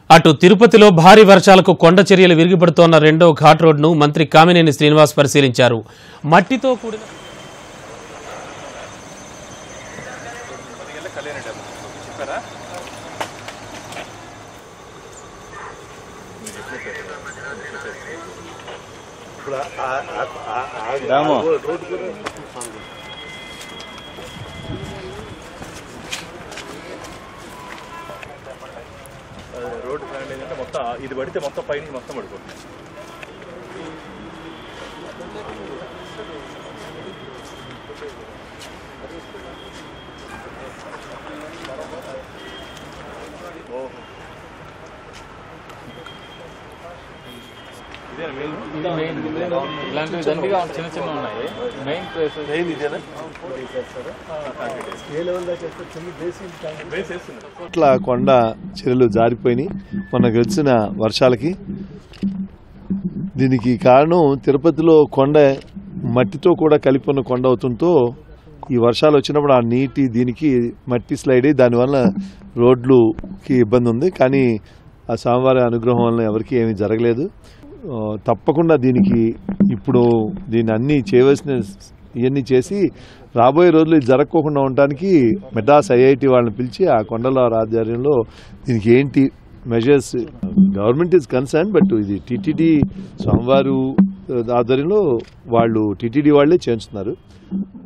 అటు తిరుపతిలో భారీ వర్షాలకు కొండ చర్యలు విరిగిపడుతోన్న రెండో ఘాట్ రోడ్ను మంత్రి కామినేని శ్రీనివాస్ పరిశీలించారు మట్టితో కూడిన రోడ్డు ప్లాన్ ఏంటంటే మొత్తం ఇది పడితే మొత్తం పైన మొత్తం పడిపోతుంది ఇదే మెయిన్ ఇలాంటివి దండిగా చిన్న చిన్న ఉన్నాయి మెయిన్ ప్లేస్ మెయిన్ ఇదేనా బేస్ వేస్తున్నారు చోట్ల కొండ చెరువులు జారిపోయినాయి మనకు వచ్చిన వర్షాలకి దీనికి కారణం తిరుపతిలో కొండ మట్టితో కూడా కలిపి ఉన్న కొండ అవుతుందో ఈ వర్షాలు వచ్చినప్పుడు ఆ నీటి దీనికి మట్టి స్లైడ్ అయ్యి దానివల్ల రోడ్లుకి ఇబ్బంది ఉంది కానీ ఆ స్వామివారి అనుగ్రహం వలన ఎవరికి ఏమీ జరగలేదు ఆ, తప్పకుండా దీనికి ఇప్పుడు దీన్ని అన్నీ చేయవలసిన ఇవన్నీ చేసి రాబోయే రోజులు ఇది జరగకోకుండా ఉండటానికి మెడ్రాస్ ఐఐటి వాళ్ళని పిలిచి ఆ కొండల ఆధ్వర్యంలో దీనికి ఏంటి measures government is concern but ఇది టీటీడీ స్వామివారు ఆధ్వర్యంలో వాళ్ళు టీటీడీ వాళ్ళే చేస్తున్నారు